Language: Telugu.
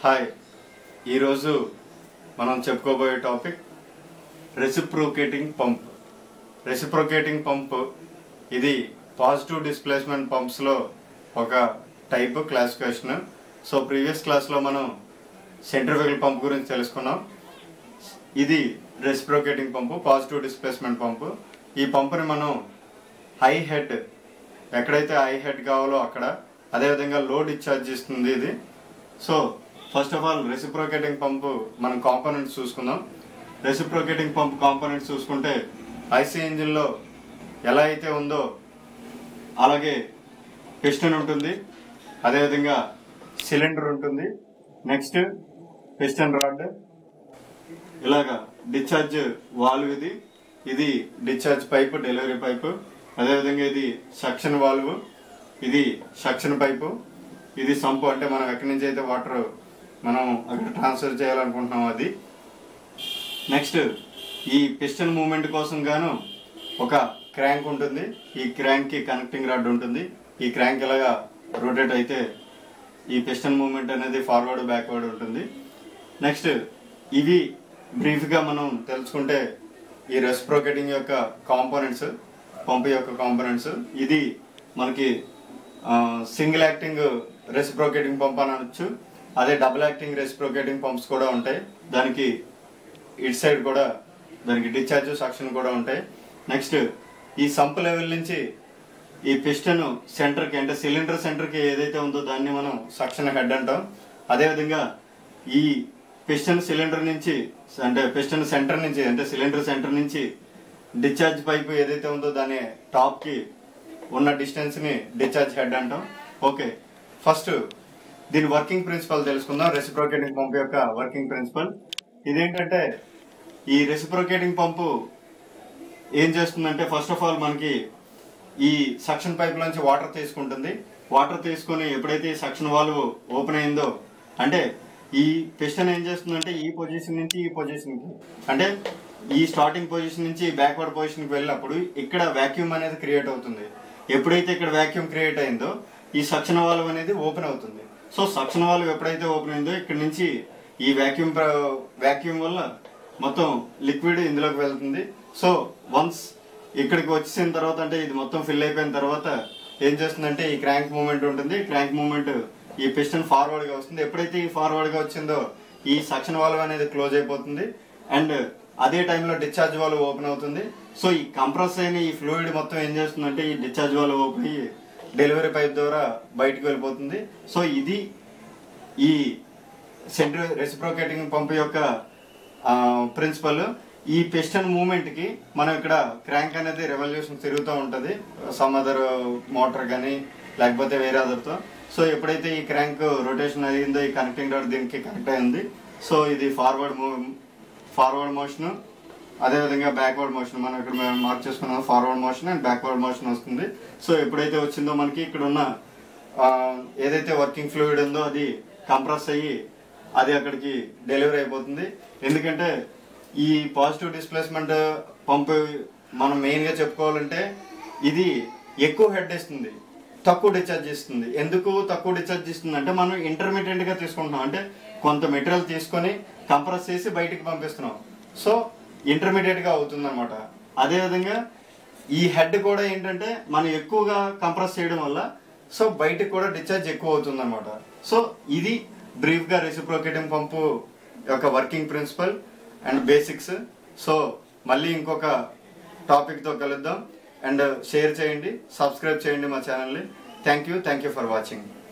హాయ్ ఈరోజు మనం చెప్పుకోబోయే topic reciprocating pump reciprocating pump ఇది పాజిటివ్ డిస్ప్లేస్మెంట్ పంప్స్లో ఒక టైప్ క్లాసిఫికేషన్ సో ప్రీవియస్ క్లాస్లో మనం సెంట్రిఫికల్ పంప్ గురించి తెలుసుకున్నాం ఇది reciprocating pump positive displacement pump ఈ పంపుని మనం హై హెడ్ ఎక్కడైతే హై హెడ్ కావాలో అక్కడ అదేవిధంగా లో డిశ్చార్జ్ ఇస్తుంది ఇది so first of all reciprocating pump మనం కాంపోనెంట్స్ చూసుకుందాం రెసిప్రోకేటింగ్ పంప్ కాంపోనెంట్స్ చూసుకుంటే ఐసీ ఇంజిన్లో ఎలా అయితే ఉందో అలాగే పిస్టన్ ఉంటుంది అదేవిధంగా సిలిండర్ ఉంటుంది నెక్స్ట్ పిస్టన్ రాడ్ ఇలాగా డిశ్చార్జ్ వాల్వ్ ఇది ఇది డిశ్చార్జ్ పైప్ డెలివరీ పైప్ అదేవిధంగా ఇది సక్షన్ వాల్వ్ ఇది సక్షన్ పైపు ఇది సంపు అంటే మనం ఎక్కడి నుంచి అయితే వాటర్ మనం అక్కడ ట్రాన్స్ఫర్ చేయాలనుకుంటున్నాం అది నెక్స్ట్ ఈ పిస్టన్ మూమెంట్ కోసం గాను ఒక క్రాంక్ ఉంటుంది ఈ క్రాంక్ కి కనెక్టింగ్ రాడ్ ఉంటుంది ఈ క్రాంక్ ఇలాగా రొటేట్ అయితే ఈ పిస్టన్ మూమెంట్ అనేది ఫార్వర్డ్ బ్యాక్వర్డ్ ఉంటుంది నెక్స్ట్ ఇవి బ్రీఫ్ గా మనం తెలుసుకుంటే ఈ రెస్ప్రోకేటింగ్ యొక్క కాంపోనెంట్స్ పంపు యొక్క కాంపోనెంట్స్ ఇది మనకి సింగిల్ యాక్టింగ్ రెసిప్రోకేటింగ్ పంప్ అని అనొచ్చు అదే డబుల్ యాక్టింగ్ రెసిప్రోకేటింగ్ పంప్స్ కూడా ఉంటాయి దానికి ఇటు సైడ్ కూడా దానికి డిశ్చార్జ్ సక్షన్ కూడా ఉంటాయి నెక్స్ట్ ఈ సంప్ లెవెల్ నుంచి ఈ పిస్టన్ సెంటర్ కి అంటే సిలిండర్ సెంటర్ కి ఏదైతే ఉందో దాన్ని మనం సక్షన్ హెడ్ అంటాం అదేవిధంగా ఈ పిస్టన్ సిలిండర్ నుంచి అంటే పిస్టన్ సెంటర్ నుంచి అంటే సిలిండర్ సెంటర్ నుంచి డిశ్చార్జ్ పైప్ ఏదైతే ఉందో దాని టాప్ కి ఉన్న డిస్టెన్స్ ని డిశ్చార్జ్ హెడ్ అంటాం ఓకే ఫస్ట్ దీని వర్కింగ్ ప్రిన్సిపల్ తెలుసుకుందాం రెసిప్రోకేటింగ్ పంప్ యొక్క వర్కింగ్ ప్రిన్సిపల్ ఇదేంటంటే ఈ రెసిప్రోకేటింగ్ పంపు ఏం చేస్తుందంటే ఫస్ట్ ఆఫ్ ఆల్ మనకి ఈ సక్షన్ పైప్ నుంచి వాటర్ తీసుకుంటుంది వాటర్ తీసుకొని ఎప్పుడైతే ఈ సక్షన్ వాల్వ్ ఓపెన్ అయిందో అంటే ఈ పిస్టన్ ఏం చేస్తుందంటే ఈ పొజిషన్ నుంచి ఈ పొజిషన్ కి అంటే ఈ స్టార్టింగ్ పొజిషన్ నుంచి బ్యాక్వర్డ్ పొజిషన్ కి వెళ్ళినప్పుడు ఇక్కడ వాక్యూమ్ అనేది క్రియేట్ అవుతుంది ఎప్పుడైతే ఇక్కడ వాక్యూమ్ క్రియేట్ అయిందో ఈ సక్షన్ వాల్వ్ అనేది ఓపెన్ అవుతుంది సో సక్షన్ వాల్వ్ ఎప్పుడైతే ఓపెన్ అయిందో ఇక్కడ నుంచి ఈ వాక్యూమ్ వాక్యూమ్ వల్ల మొత్తం లిక్విడ్ ఇందులోకి వెళ్తుంది సో వన్స్ ఇక్కడికి వచ్చేసిన తర్వాత అంటే ఇది మొత్తం ఫిల్ అయిపోయిన తర్వాత ఏం చేస్తుందంటే ఈ క్రాంక్ మూమెంట్ ఉంటుంది క్రాంక్ మూమెంట్ ఈ పిస్టన్ ఫార్వర్డ్ గా వస్తుంది ఎప్పుడైతే ఈ ఫార్వర్డ్ గా వచ్చిందో ఈ సక్షన్ వాల్వ్ అనేది క్లోజ్ అయిపోతుంది అండ్ అదే టైంలో డిశ్చార్జ్ వాల్వ్ ఓపెన్ అవుతుంది సో ఈ కంప్రెస్ అయిన ఈ ఫ్లూయిడ్ మొత్తం ఏం చేస్తుందంటే ఈ డిశ్చార్జ్ వాల్వ్ ఓపెన్ అయ్యి డెలివరీ పైప్ ద్వారా బయటకు వెళ్ళిపోతుంది సో ఇది ఈ సెంట్రల్ రెసిప్రోకేటింగ్ పంప్ యొక్క ప్రిన్సిపల్ ఈ పిస్టన్ మూమెంట్ కి మనం ఇక్కడ క్రాంక్ అనేది రెవల్యూషన్ తిరుగుతూ ఉంటది సమ్ అదర్ మోటార్ కానీ లేకపోతే వేరే అదర్తో సో ఎప్పుడైతే ఈ క్రాంక్ రొటేషన్ అయ్యిందో ఈ కనెక్టింగ్ రాడ్ దీనికి కనెక్ట్ అయింది సో ఇది ఫార్వర్డ్ ఫార్వర్డ్ మోషన్ అదేవిధంగా బ్యాక్వర్డ్ మోషన్ మనం ఇక్కడ మేము మార్క్ చేసుకున్నాం forward motion and backward motion వస్తుంది సో ఎప్పుడైతే వచ్చిందో మనకి ఇక్కడ ఉన్న ఆ, ఏదైతే వర్కింగ్ ఫ్లూయిడ్ ఉందో అది కంప్రెస్ అయ్యి అది అక్కడికి డెలివరీ అయిపోతుంది ఎందుకంటే ఈ పాజిటివ్ డిస్ప్లేస్మెంట్ పంప్ మనం మెయిన్ గా చెప్పుకోవాలంటే ఇది ఎక్కువ హెడ్ ఇస్తుంది తక్కువ డిశ్చార్జ్ ఇస్తుంది ఎందుకు తక్కువ డిశ్చార్జ్ ఇస్తుంది అంటే మనం ఇంటర్మీడియట్ గా తీసుకుంటున్నాం అంటే కొంత మెటీరియల్ తీసుకొని కంప్రెస్ చేసి బయటికి పంపిస్తున్నాం సో ఇంటర్మీడియట్ గా అవుతుంది అనమాట అదేవిధంగా ఈ హెడ్ కూడా ఏంటంటే మనం ఎక్కువగా కంప్రెస్ చేయడం వల్ల సో బయటకు కూడా డిశ్చార్జ్ ఎక్కువ అవుతుంది అనమాట సో ఇది బ్రీఫ్ గా రెసిప్రోకేటింగ్ పంపు యొక్క working principle and basics so మళ్ళీ ఇంకొక టాపిక్ తో కలుద్దాం అండ్ షేర్ చేయండి సబ్స్క్రైబ్ చేయండి మా ఛానల్ని thank you thank you for watching